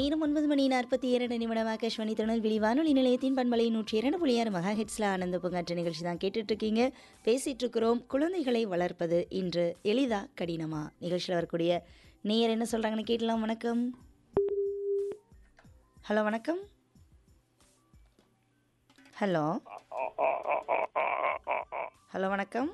நேரம் ஒன்பது மணி நாற்பத்தி இரண்டு நிமிடம் ஆகாஷ்வாணி திருநெல்வேலி வானொலி நிலையத்தின் பண்பலை நூற்றி இரண்டு புள்ளி ஆறு மெகா ஹெட்ஸில் ஆனந்த பூங்காற்று நிகழ்ச்சி தான் கேட்டுட்டு இருக்கீங்க பேசிட்டு இருக்கிறோம் குழந்தைகளை வளர்ப்பது இன்று எளிதா கடினமா நிகழ்ச்சியில் வரக்கூடிய நேயர் என்ன சொல்றாங்கன்னு கேட்கலாம் வணக்கம் ஹலோ வணக்கம் ஹலோ ஹலோ வணக்கம்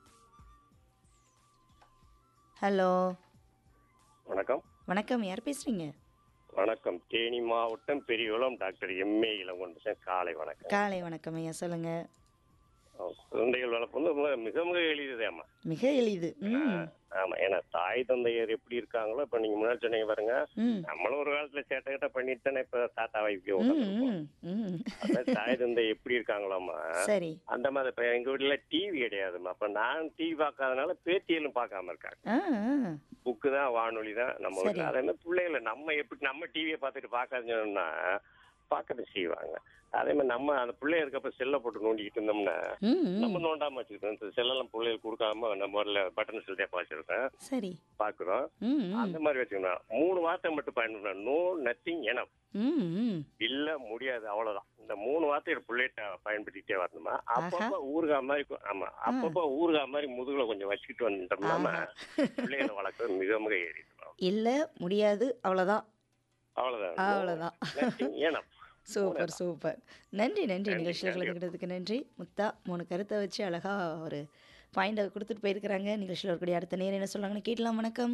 ஹலோ வணக்கம் வணக்கம் யார் பேசுறீங்க வணக்கம் தேனி மாவட்டம் பெரியகுளம் டாக்டர் எம்ஏ இளங்கொண்டசன் காலை வணக்கம் காலை வணக்கம் ஐயா சொல்லுங்க அஹ் குழந்தைகள் வளர்ப்பு வந்து ரொம்ப மிக மிக எளிதுதாம்மா மிக எளிது ம் ஆமா ஏன்னா தாய் தந்தையர் எப்படி இருக்காங்களோ இப்ப நீங்க முன்னாடி சொன்னீங்க பாருங்க ம் நம்மளும் ஒரு காலத்துல சேட்டை கிட்ட பண்ணிட்டு தானே இப்ப தாத்தா வைக்க ம், உட்காந்துருக்கோம் ம், ம். அதான் தாய் தந்தை எப்படி இருக்காங்களாமா சரி அந்த மாதிரி இப்ப எங்க வீட்டுல டிவி கிடையாதுமா அப்ப நான் டிவி பார்க்காதனால பேத்தியலும் பார்க்காம இருக்காங்க ஆ ஆ. புக்கு தான் வானொலி தான் நம்ம சரி. வீட்டுல அதே மாதிரி பிள்ளைகளை நம்ம எப்படி நம்ம டிவியை பார்த்துட்டு பார்க்காதுன்னு சொன்னா பார்க்கறது செய்வாங்க அதே மாதிரி நம்ம அந்த பிள்ளைய இருக்கப்ப செல்லை போட்டு நோண்டிக்கிட்டு இருந்தோம்னா ம், ம். நம்ம நோண்டாம வச்சிருக்கோம் இந்த செல்லெல்லாம் பிள்ளைகளுக்கு கொடுக்காம நம்ம ஊர்ல பட்டன் செல் தேப்ப வச்சிருக்கோம் சரி பாக்குறோம் ம் ம். அந்த மாதிரி வச்சுக்கணும் மூணு வார்த்தை மட்டும் பயன்படுத்தணும் நோ நத்திங் எனப் ம் ம். இல்ல முடியாது அவ்வளவுதான் இந்த மூணு வார்த்தையை பிள்ளைகிட்ட பயன்படுத்திட்டே வரணுமா அப்பப்ப ஊறுகா மாதிரி கொ- ஆமா அப்பப்ப ஊறுகா மாதிரி முதுகுல கொஞ்சம் வச்சுக்கிட்டு வந்துட்டோம்னா பிள்ளைகளை வளர்க்கறது மிக மிக ஏறிடும் இல்ல முடியாது அவ்வளோதான் அவ்வளவுதான் அவ்வளோதான் Nothing enough. சூப்பர் சூப்பர் நன்றி நன்றி நன்றி, நிகழ்ச்சியில் நன்றி. கலந்துக்கிட்டதுக்கு நன்றி முத்தா மூணு கருத்தை வச்சு அழகா ஒரு பாயிண்டை கொடுத்துட்டு போயிருக்கிறாங்க நிகழ்ச்சியில் வரக்கூடிய அடுத்த நேரம் என்ன சொல்றாங்கன்னு கேட்கலாம் வணக்கம்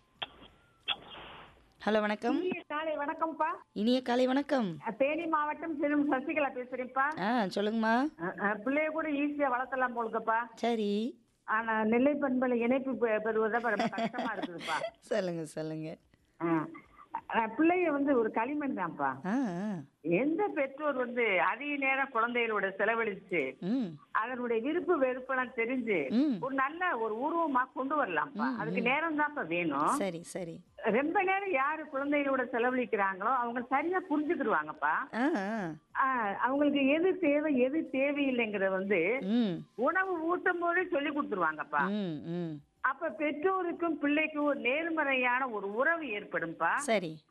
ஹலோ வணக்கம் இனிய காலை வணக்கம்ப்பா இனிய காலை வணக்கம் தேனி மாவட்டம் சிறும் சசிகலா பேசுறேன்ப்பா ஆ சொல்லுங்கம்மா அஹ், அஹ், பிள்ளைய கூட ஈஸியா வளர்த்தலாம் போலுக்குப்பா சரி ஆனா நெல்லை பண்பலை இணைப்பு பெ- பெறுவதா ரொம்ப கஷ்டமா இருக்குதுப்பா சொல்லுங்க சொல்லுங்க அஹ், அஹ், பிள்ளைய வந்து ஒரு களிமண் தான்ப்பா ஆ ஆ. எந்த பெற்றோர் வந்து அதிக நேரம் குழந்தைகளோட செலவழிச்சு ம் அதனுடைய விருப்பு வெறுப்பெல்லாம் தெரிஞ்சு ம். ஒரு நல்ல ஒரு உருவமா கொண்டு வரலாம்ப்பா அதுக்கு நேரம் தான்ப்பா வேணும் சரி சரி ரொம்ப நேரம் யாரு குழந்தைகளோட செலவழிக்கிறாங்களோ அவங்க சரியா புரிஞ்சுக்கிடுவாங்கப்பா ஆ ஆ. ஆஹ் அவங்களுக்கு எது தேவை எது தேவையில்லைங்கிறத வந்து ம் உணவு ஊட்டும் போதே சொல்லி கொடுத்துருவாங்கப்பா ம் ம் அப்ப பெற்றோருக்கும் பிள்ளைக்கும் ஒரு நேர்மறையான ஒரு உறவு ஏற்படும்பா சரி